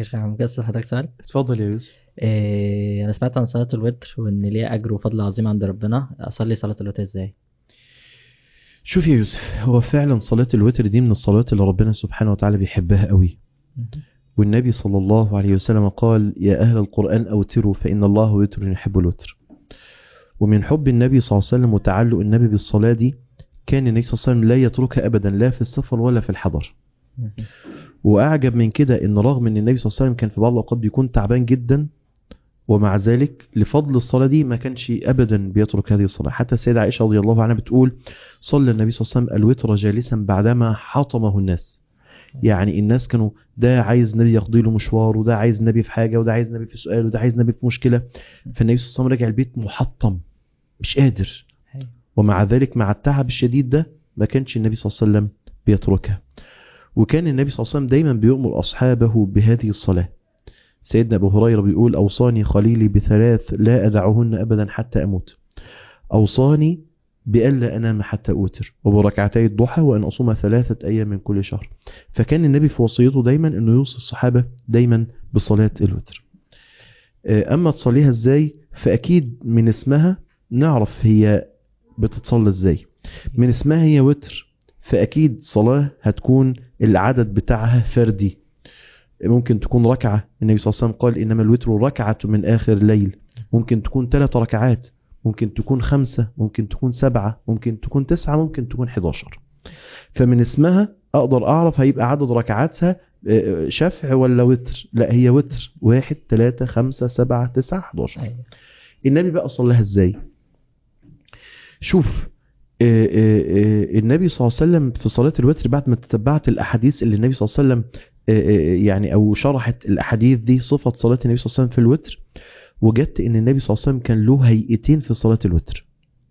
معلش يا عم جسد حضرتك سؤال اتفضل يا يوسف إيه انا سمعت عن صلاة الوتر وان ليها اجر وفضل عظيم عند ربنا اصلي صلاة الوتر ازاي شوف يا يوسف هو فعلا صلاة الوتر دي من الصلوات اللي ربنا سبحانه وتعالى بيحبها قوي والنبي صلى الله عليه وسلم قال يا أهل القرآن أوتروا فإن الله وتر يحب الوتر ومن حب النبي صلى الله عليه وسلم وتعلق النبي بالصلاة دي كان النبي صلى الله عليه وسلم لا يتركها أبدا لا في السفر ولا في الحضر وأعجب من كده إن رغم إن النبي صلى الله عليه وسلم كان في بعض الأوقات بيكون تعبان جدا ومع ذلك لفضل الصلاة دي ما كانش أبدا بيترك هذه الصلاة حتى السيدة عائشة رضي الله عنها بتقول صلى النبي صلى الله عليه وسلم الوتر جالسا بعدما حطمه الناس يعني الناس كانوا ده عايز نبي يقضي له مشوار وده عايز نبي في حاجة وده عايز نبي في سؤال وده عايز نبي في مشكلة فالنبي صلى الله عليه وسلم رجع البيت محطم مش قادر أيوة. ومع ذلك مع التعب الشديد ده ما كانش النبي صلى الله عليه وسلم بيتركها وكان النبي صلى الله عليه وسلم دايما بيؤمر أصحابه بهذه الصلاة سيدنا أبو هريرة بيقول أوصاني خليلي بثلاث لا أدعهن أبدا حتى أموت أوصاني بألا أنام حتى أوتر وبركعتي الضحى وأن أصوم ثلاثة أيام من كل شهر فكان النبي في وصيته دايما أنه يوصي الصحابة دايما بصلاة الوتر آه، أما تصليها إزاي فأكيد من اسمها نعرف هي بتتصلى إزاي من اسمها هي وتر فأكيد صلاة هتكون العدد بتاعها فردي ممكن تكون ركعة النبي صلى الله عليه وسلم قال إنما الوتر ركعة من آخر الليل ممكن تكون ثلاث ركعات ممكن تكون خمسة ممكن تكون سبعة ممكن تكون تسعة ممكن تكون 11 فمن اسمها أقدر أعرف هيبقى عدد ركعاتها آه، شفع ولا وتر لا هي وتر واحد ثلاثة خمسة سبعة تسعة 11 أيوة. النبي بقى صلاها ازاي شوف آه، آه، آه، النبي صلى الله عليه وسلم في صلاة الوتر بعد ما تتبعت الأحاديث اللي النبي صلى الله عليه وسلم آه، آه، يعني أو شرحت الأحاديث دي صفة صلاة النبي صلى الله عليه وسلم في الوتر وجدت ان النبي صلى الله عليه وسلم كان له هيئتين في صلاة الوتر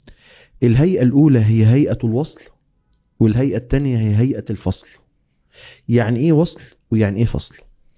الهيئة الأولى هي هيئة الوصل والهيئة الثانية هي هيئة الفصل يعني ايه وصل ويعني ايه فصل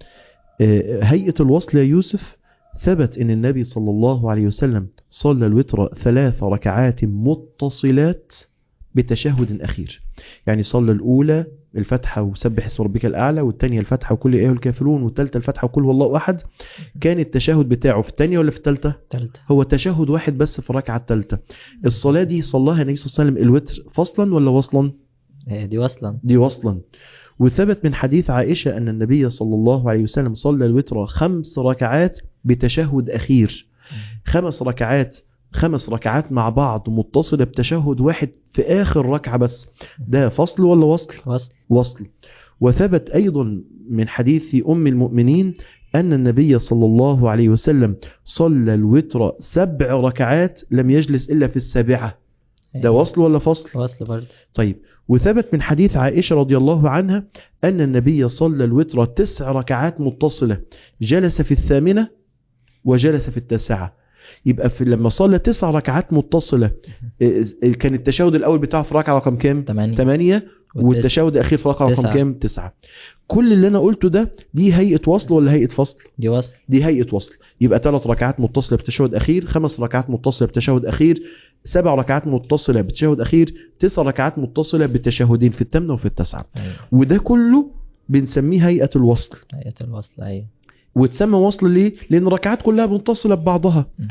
آه، هيئة الوصل يا يوسف ثبت ان النبي صلى الله عليه وسلم صلى الوتر ثلاث ركعات متصلات بتشهد أخير يعني صلى الأولى الفتحة وسبح اسم ربك الأعلى والثانية الفتحة وكل إيه الكافرون والثالثة الفتحة وكل هو الله أحد كان التشهد بتاعه في الثانية ولا في الثالثة تالتة هو تشهد واحد بس في الركعة الثالثة الصلاة دي صلاها النبي صلى الله عليه وسلم الوتر فصلا ولا وصلا آه، دي وصلا دي وصلا وثبت من حديث عائشة أن النبي صلى الله عليه وسلم صلى الوتر خمس ركعات بتشهد أخير خمس ركعات خمس ركعات مع بعض متصلة بتشهد واحد في آخر ركعة بس ده فصل ولا وصل وصل وصل وثبت أيضا من حديث أم المؤمنين أن النبي صلى الله عليه وسلم صلى الوتر سبع ركعات لم يجلس إلا في السابعة ده أيوة. وصل ولا فصل وصل برضه طيب وثبت من حديث عائشة رضي الله عنها أن النبي صلى الوتر تسع ركعات متصلة جلس في الثامنة وجلس في التاسعة يبقى في لما صلى تسع ركعات متصلة إيه، إيه، كان التشهد الأول بتاعه في ركعة رقم كام؟ تمانية ثمانية والتشهد الأخير في ركعة رقم تسعة. كام؟ تسعة كل اللي أنا قلته ده دي هيئة وصل ولا هيئة فصل؟ دي وصل دي هيئة وصل يبقى ثلاث ركعات متصلة بتشهد أخير خمس ركعات متصلة بتشهد أخير سبع ركعات متصلة بتشهد أخير تسع ركعات متصلة بتشهدين في الثامنة وفي التاسعة أيوة. وده كله بنسميه هيئة الوصل هيئة الوصل أيوة وتسمى وصل ليه؟ لأن الركعات كلها متصلة ببعضها مهم.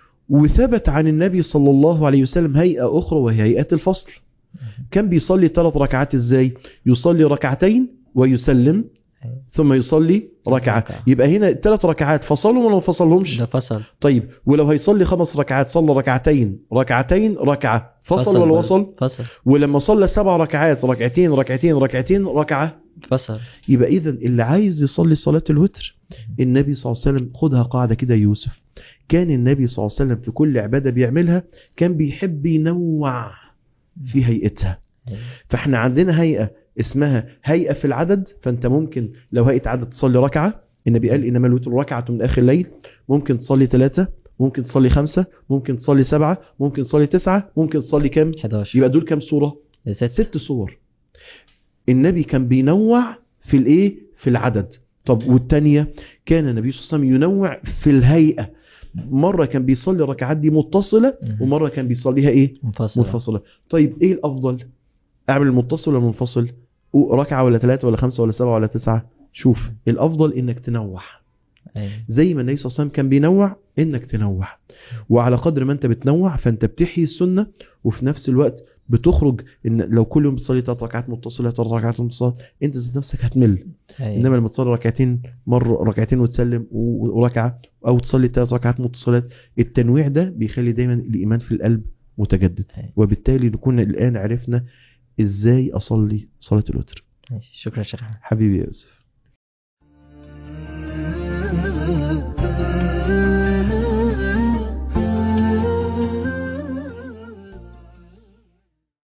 وثبت عن النبي صلى الله عليه وسلم هيئة أخرى وهي هيئة الفصل كان بيصلي ثلاث ركعات إزاي؟ يصلي ركعتين ويسلم أيوة. ثم يصلي ركعة ركعة. يبقى هنا ثلاث ركعات فصلهم ولا ما فصلهمش؟ ده فصل طيب ولو هيصلي خمس ركعات صلى ركعتين ركعتين ركعة فصل ولا برضه. وصل؟ فصل ولما صلى سبع ركعات ركعتين ركعتين ركعتين ركعة فصل يبقى اذا اللي عايز يصلي صلاة الوتر النبي صلى الله عليه وسلم خدها قاعدة كده يا يوسف كان النبي صلى الله عليه وسلم في كل عبادة بيعملها كان بيحب ينوع في هيئتها أيوة. فاحنا عندنا هيئة اسمها هيئة في العدد فانت ممكن لو هيئة عدد تصلي ركعة النبي قال انما الوتر ركعة من اخر الليل ممكن تصلي ثلاثة ممكن تصلي خمسة ممكن تصلي سبعة ممكن تصلي تسعة ممكن تصلي كام 11 يبقى دول كام سورة ست ست صور النبي كان بينوع في الايه في العدد طب والتانية كان النبي صلى الله عليه وسلم ينوع في الهيئة مرة كان بيصلي ركعات دي متصلة مهم. ومرة كان بيصليها ايه منفصل منفصلة طيب ايه الافضل اعمل المتصل ولا المنفصل ركعة ولا ثلاثة ولا خمسة ولا سبعة ولا تسعة شوف الافضل انك تنوع ايوه زي ما النبي صلى الله عليه وسلم كان بينوع انك تنوع وعلى قدر ما انت بتنوع فانت بتحيي السنه وفي نفس الوقت بتخرج ان لو كل يوم بتصلي ثلاث ركعات متصله ثلاث ركعات متصله انت ذات نفسك هتمل ايوه انما لما تصلي ركعتين مره ركعتين وتسلم و- وركعه او تصلي ثلاث ركعات متصلات التنويع ده بيخلي دايما الايمان في القلب متجدد أيوة. وبالتالي نكون الان عرفنا ازاي اصلي صلاه الوتر ماشي شكرا يا شيخ أحمد. حبيبي يا يوسف